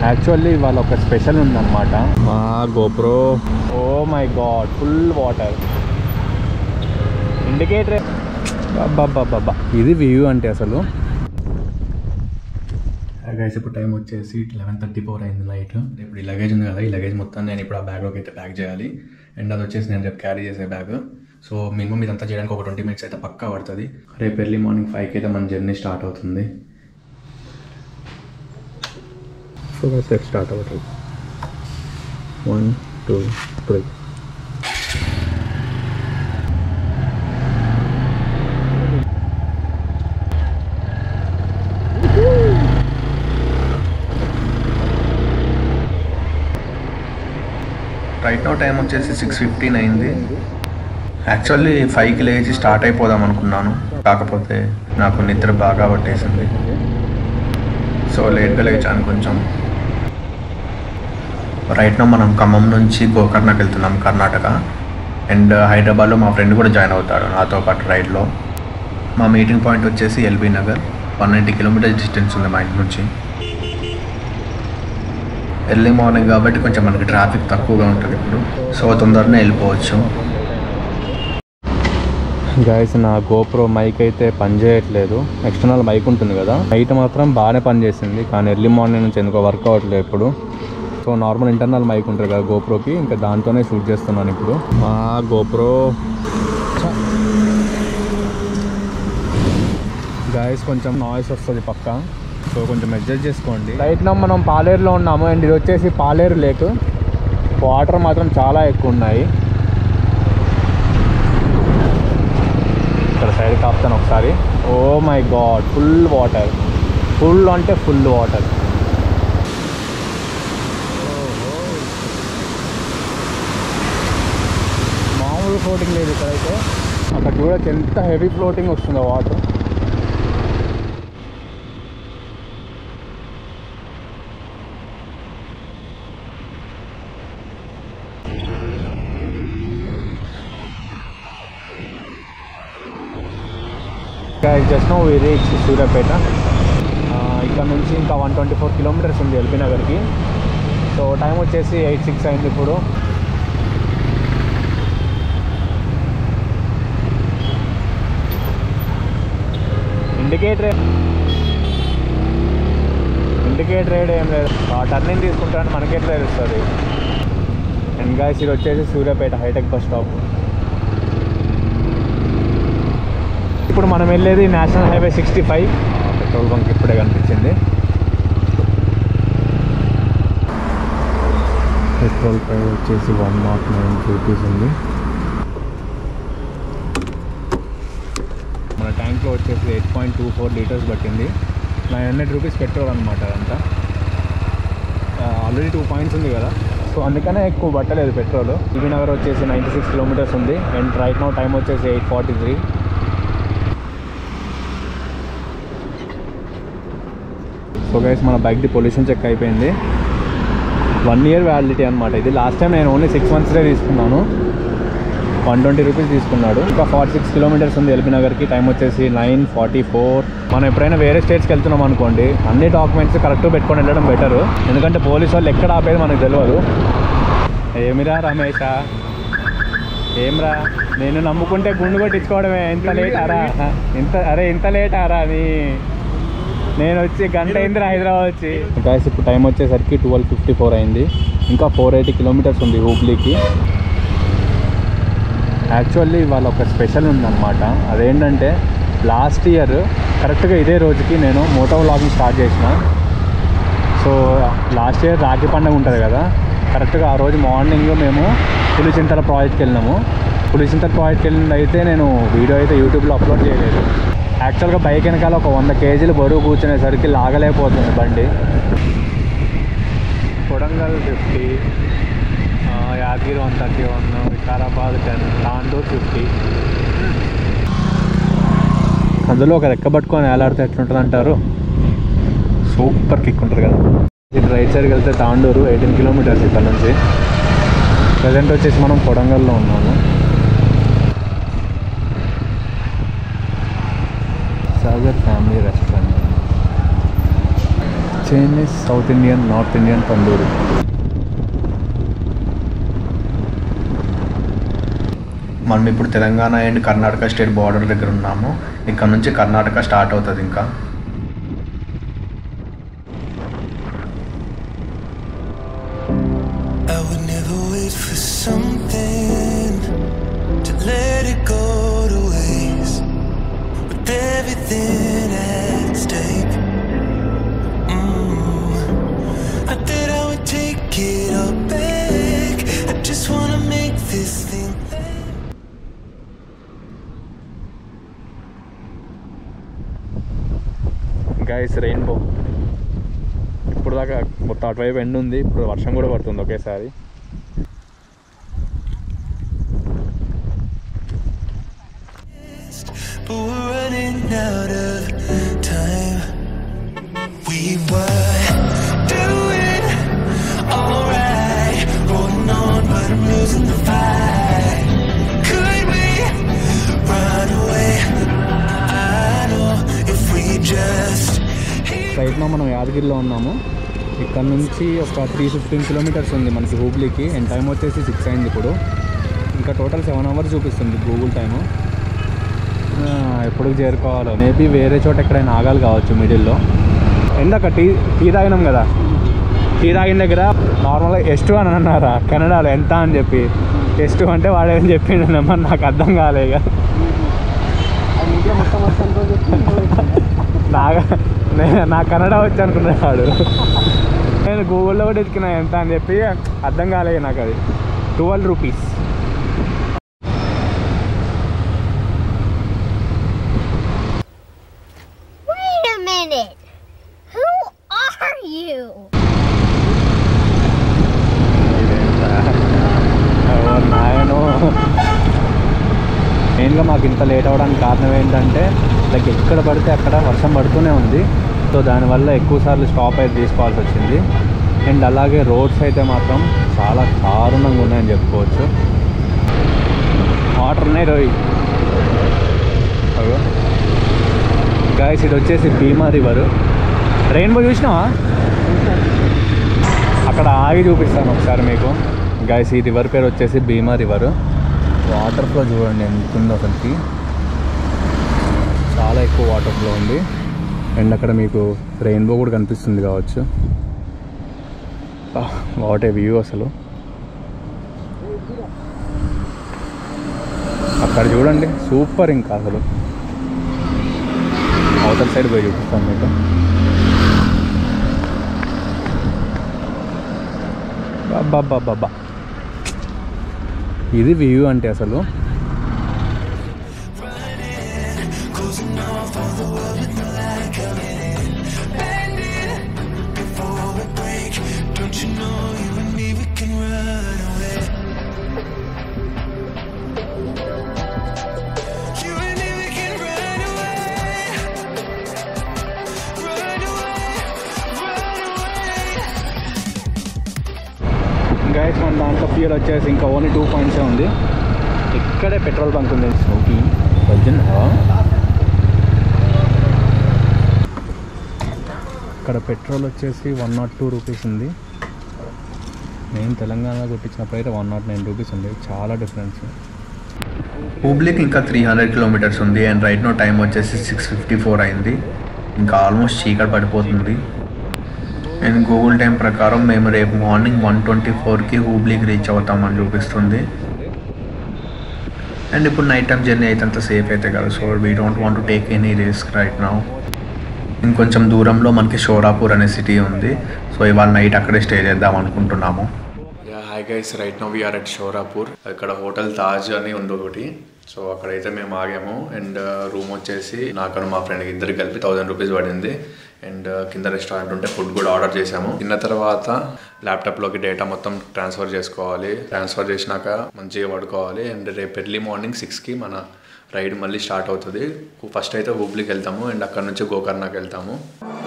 Actually వాళ్ళ ఒక special ఉందన్నమాట మా GoPro oh my God full water indicator అబ్బాబ్బాబ్బా ఇది వ్యూ అంటే అసలు గైస్ ఇప్పుడు టైం వచ్చేసి లెవెన్ థర్టీ ఫోర్ అయింది నైట్ ఇప్పుడు ఈ లగేజ్ ఉంది కదా ఈ లగేజ్ మొత్తం నేను ఇప్పుడు ఆ బ్యాగ్లోకి అయితే ప్యాక్ చేయాలి అండ్ అది వచ్చేసి నేను రేపు క్యారీ చేసే బ్యాగ్ సో మినిమం ఇదంతా చేయడానికి ఒక ట్వంటీ మినిట్స్ అయితే పక్కా పడుతుంది రేపు ఎర్లీ మార్నింగ్ ఫైవ్కి అయితే మన జర్నీ స్టార్ట్ అవుతుంది సో గైస్ స్టార్ట్ అవుతుంది one two three right now time వచ్చేసి సిక్స్ ఫిఫ్టీన్ అయింది యాక్చువల్లీ ఫైవ్కి లేచి స్టార్ట్ అయిపోదాం అనుకున్నాను కాకపోతే నాకు నిద్ర బాగా పట్టేసింది సో లేట్గా లేచాను కొంచెం రైట్ నో మనం ఖమ్మం నుంచి గోకర్ణకి వెళ్తున్నాం కర్ణాటక అండ్ హైదరాబాద్లో మా ఫ్రెండ్ కూడా జాయిన్ అవుతాడు నాతో పాటు రైడ్లో మా మీటింగ్ పాయింట్ వచ్చేసి LB Nagar one ninety kilometres distance ఉంది మా ఇంటి నుంచి ఎర్లీ మార్నింగ్ కాబట్టి కొంచెం మనకి ట్రాఫిక్ తక్కువగా ఉంటుంది ఇప్పుడు సో తొందరనే వెళ్ళిపోవచ్చు గాయస్ నా గోప్రో మైక్ అయితే పనిచేయట్లేదు ఎక్స్టర్నల్ మైక్ ఉంటుంది కదా నైట్ మాత్రం బాగానే పనిచేసింది కానీ ఎర్లీ మార్నింగ్ నుంచి ఎందుకో వర్క్ అవ్వట్లేదు ఇప్పుడు సో నార్మల్ ఇంటర్నల్ మైక్ ఉంటుంది కదా గోప్రోకి ఇంకా దాంతోనే షూట్ చేస్తున్నాను ఇప్పుడు మా గోప్రో గాయస్ కొంచెం నాయిస్ వస్తుంది పక్క సో కొంచెం అడ్జస్ట్ చేసుకోండి రైట్ నా మనం పాలేరులో ఉన్నాము అండ్ ఇది వచ్చేసి పాలేరు లేక్ వాటర్ మాత్రం చాలా ఎక్కువ ఉన్నాయి ఇక్కడ సైడ్ కాపుతాను ఒకసారి oh my God full water full అంటే ఫుల్ వాటర్ మామూలు ఫ్లోటింగ్ లేదు ఇక్కడైతే అక్కడ చూడచ్చు ఎంత హెవీ ఫ్లోటింగ్ వస్తుందో water just now we reach Suryapet ఇక్కడ నుంచి ఇంకా వన్ ట్వంటీ ఫోర్ కిలోమీటర్స్ ఉంది ఎల్బీ నగర్కి సో టైం వచ్చేసి ఎయిట్ సిక్స్ అయింది ఇప్పుడు ఇండికేటర్ ఇండికేటర్ ఏం లేదు టర్నింగ్ తీసుకుంటారని మనకి ఎట్లా తెలుస్తుంది అండ్ గాయస్ ఇది వచ్చేసి సూర్యాపేట హైటెక్ బస్ స్టాప్ ఇప్పుడు మనం వెళ్ళేది national highway sixty five petrol bunk ఇప్పుడే కనిపించింది పెట్రోల్ ప్రైస్ వచ్చేసి వన్ నాట్ నైన్ రూపీస్ ఉంది మన ట్యాంక్లో వచ్చేసి eight point two four litres పట్టింది నైన్ హండ్రెడ్ రూపీస్ పెట్రోల్ అనమాట అదంతా ఆల్రెడీ టూ పాయింట్స్ ఉంది కదా సో అందుకనే ఎక్కువ పట్టలేదు పెట్రోల్ ఇవి నగర్ వచ్చేసి నైంటీ సిక్స్ కిలోమీటర్స్ ఉంది అండ్ రైట్ నో టైం వచ్చేసి eight forty three so guys మన బైక్ది పొల్యూషన్ చెక్ అయిపోయింది వన్ ఇయర్ వ్యాలిడిటీ అనమాట ఇది లాస్ట్ టైం నేను ఓన్లీ సిక్స్ మంత్స్లో తీసుకున్నాను వన్ ట్వంటీ రూపీస్ తీసుకున్నాడు ఇంకా ఫార్టీ సిక్స్ కిలోమీటర్స్ ఉంది ఎల్బీ నగర్కి టైం వచ్చేసి నైన్ ఫార్టీ ఫోర్ మనం ఎప్పుడైనా వేరే స్టేట్స్కి వెళ్తున్నాం అనుకోండి అన్ని డాక్యుమెంట్స్ కరెక్ట్ పెట్టుకొని వెళ్ళడం బెటర్ ఎందుకంటే పోలీస్ వాళ్ళు ఎక్కడ ఆపేది మనకు తెలియదు ఏమిరా రమేషా ఏమ్రా నేను నమ్ముకుంటే గుండు కొట్టించుకోవడమే ఎంత లేట్ అరా ఇంత అరే ఇంత లేట్ అరా అని నేను వచ్చి గంట అయింది హైదరాబాద్ వచ్చి గాయస్ ఇప్పుడు టైం వచ్చేసరికి ట్వెల్వ్ ఫిఫ్టీ ఫోర్ అయింది ఇంకా ఫోర్ ఎయిటీ కిలోమీటర్స్ ఉంది హూబ్లీకి యాక్చువల్లీ వాళ్ళ ఒక స్పెషల్ ఉందన్నమాట అదేంటంటే లాస్ట్ ఇయర్ కరెక్ట్గా ఇదే రోజుకి నేను మోటో వ్లాగింగ్ స్టార్ట్ చేసిన సో లాస్ట్ ఇయర్ రాఖీ పండుగ ఉంటుంది కదా కరెక్ట్గా ఆ రోజు మార్నింగ్ మేము పులిచింతల ప్రాజెక్ట్కి వెళ్ళినాము పులిచింతల ప్రాజెక్ట్కి వెళ్ళింది అయితే నేను వీడియో అయితే యూట్యూబ్లో అప్లోడ్ చేయలేదు యాక్చువల్గా బైక్ వెనకాల ఒక వంద కేజీలు బరువు కూర్చునేసరికి లాగలేకపోతుంది బండి Kodangal fifty Yadagiri one thirty one Vikarabad ten Tandur fifty అందులో ఒక రెక్క పట్టుకొని వేలాడితే ఎట్లుంటుంది అంటారు సూపర్ కిక్ ఉంటుంది కదా ఇది రైట్ సైడ్కి వెళ్తే తాండూరు ఎయిటీన్ కిలోమీటర్స్ ఇక్కడ నుంచి ప్రజెంట్ వచ్చేసి మనం కొడంగల్లో ఉన్నాము Sagar family restaurant Chinese south Indian north Indian tandoori మనం ఇప్పుడు Telangana and Karnataka state border దగ్గర ఉన్నాము ఇక్కడ నుంచి కర్ణాటక స్టార్ట్ అవుతుంది ఇంకా I would never wait for something to let it go to waste. With everything at stake, mm, I thought I would take it all back. I just wanna make this thing. Guys rainbow ఇప్పుడు దాకా మొత్తం అటువైపు end ఉంది ఇప్పుడు వర్షం కూడా పడుతుంది ఒకేసారి But we're running out of time. We were doing alright, holding on, but I'm losing the fight. Could we run away? I know if we just. రైట్లో మనం యాదగిరిలో ఉన్నాము ఇక్కడ నుంచి ఒక త్రీ ఫిఫ్టీన్ కిలోమీటర్స్ ఉంది మనకి హూబ్లీకి అండ్ టైం వచ్చేసి six అయింది ఇప్పుడు ఇంకా టోటల్ సెవెన్ అవర్స్ చూపిస్తుంది గూగుల్ టైము ఎప్పుడు చేరుకోవాలో మేబీ వేరే చోట ఎక్కడైనా ఆగాలి కావచ్చు మిడిల్లో ఎందాక టీ టీ తాగినాం కదా టీ తాగిన దగ్గర నార్మల్గా ఎస్టు అని అన్నారా కన్నడలో ఎంత అని చెప్పి ఎస్టు అంటే వాడేమని చెప్పిండు నెంబర్ నాకు అర్థం కాలే ఇక నాగా నేను నా కన్నడ వచ్చి అనుకున్నాడు నేను గూగుల్లో కూడా ఎత్తుకున్నా ఎంత అని చెప్పి అర్థం కాలేదు నాకు అది twelve rupees Wait a minute. Who are you? నాయను మెయిన్గా మాకు ఇంత లేట్ అవ్వడానికి కారణం ఏంటంటే లైక్ ఎక్కడ పడితే అక్కడ వర్షం పడుతూనే ఉంది సో దానివల్ల ఎక్కువ సార్లు స్టాప్ అయితే తీసుకోవాల్సి వచ్చింది అండ్ అలాగే రోడ్స్ అయితే మాత్రం చాలా దారుణంగా ఉన్నాయని చెప్పుకోవచ్చు వాటర్ ఉన్నాయి రోయి గాయస్ ఇది వచ్చేసి భీమా రివర్ రెయిన్బో చూసినావా అక్కడ ఆగి చూపిస్తాను ఒకసారి మీకు గాయస్ ఈ రివర్ పేరు వచ్చేసి భీమా రివర్ వాటర్ ఫ్లో చూడండి ఎంత ఉందో అసలుకి చాలా ఎక్కువ వాటర్ ఫ్లో ఉంది అండ్ అక్కడ మీకు రెయిన్బో కూడా కనిపిస్తుంది కావచ్చు వాట్ ఏ వ్యూ అసలు అక్కడ చూడండి సూపర్ ఇంకా అసలు అవతల సైడ్ పోయి చూపిస్తాను మీకు బాబా ఇది వ్యూ అంటే అసలు Closing off all the world with the light coming in. Bending before we break. Don't you know you and me, we can run away. You and me, we can run away. Run away, run away. Guys మన దాంట్లో fuel వచ్చేసి ఇంకా only two పాయింట్సే ఉంది ఇక్కడే petrol bunk ఉంది స్మోకీ వజ్జన్ ఇక్కడ పెట్రోల్ వచ్చేసి వన్ నాట్ టూ రూపీస్ ఉంది నేను తెలంగాణలో కొట్టించినప్పుడు అయితే వన్ నాట్ నైన్ రూపీస్ ఉంది చాలా డిఫరెన్స్ హూబ్లీకి ఇంకా త్రీ హండ్రెడ్ కిలోమీటర్స్ ఉంది అండ్ రైట్ నో టైం వచ్చేసి సిక్స్ ఫిఫ్టీ ఫోర్ అయింది ఇంకా ఆల్మోస్ట్ చీకటి పడిపోతుంది అండ్ గూగుల్ టైం ప్రకారం మేము రేపు మార్నింగ్ వన్ ట్వంటీ ఫోర్కి హూబ్లీకి రీచ్ అవుతామని చూపిస్తుంది అండ్ ఇప్పుడు నైట్ టైం జర్నీ అయితే అంత సేఫ్ అయితే కదా so we don't want to take any risk right now ఇంకొంచెం దూరంలో మనకి షోరాపూర్ అనే సిటీ ఉంది సో ఇవాళ నైట్ అక్కడే స్టే చేద్దాం అనుకుంటున్నాము yeah hi guys right now we are at Shorapur ఇక్కడ హోటల్ తాజ్ అని ఉంది ఒకటి సో అక్కడైతే మేము ఆగాము అండ్ రూమ్ వచ్చేసి నాకు మా ఫ్రెండ్కి ఇద్దరికి కలిపి థౌసండ్ రూపీస్ పడింది అండ్ కింద రెస్టారెంట్ ఉంటే ఫుడ్ కూడా ఆర్డర్ చేసాము తిన్న తర్వాత ల్యాప్టాప్లోకి డేటా మొత్తం ట్రాన్స్ఫర్ చేసుకోవాలి ట్రాన్స్ఫర్ చేసినాక మంచిగా పడుకోవాలి అండ్ రేపు ఎర్లీ మార్నింగ్ సిక్స్కి మన రైడ్ మళ్ళీ స్టార్ట్ అవుతుంది ఫస్ట్ అయితే హుబ్లీకి వెళ్తాము అండ్ అక్కడ నుంచి గోకర్ణకి వెళ్తాము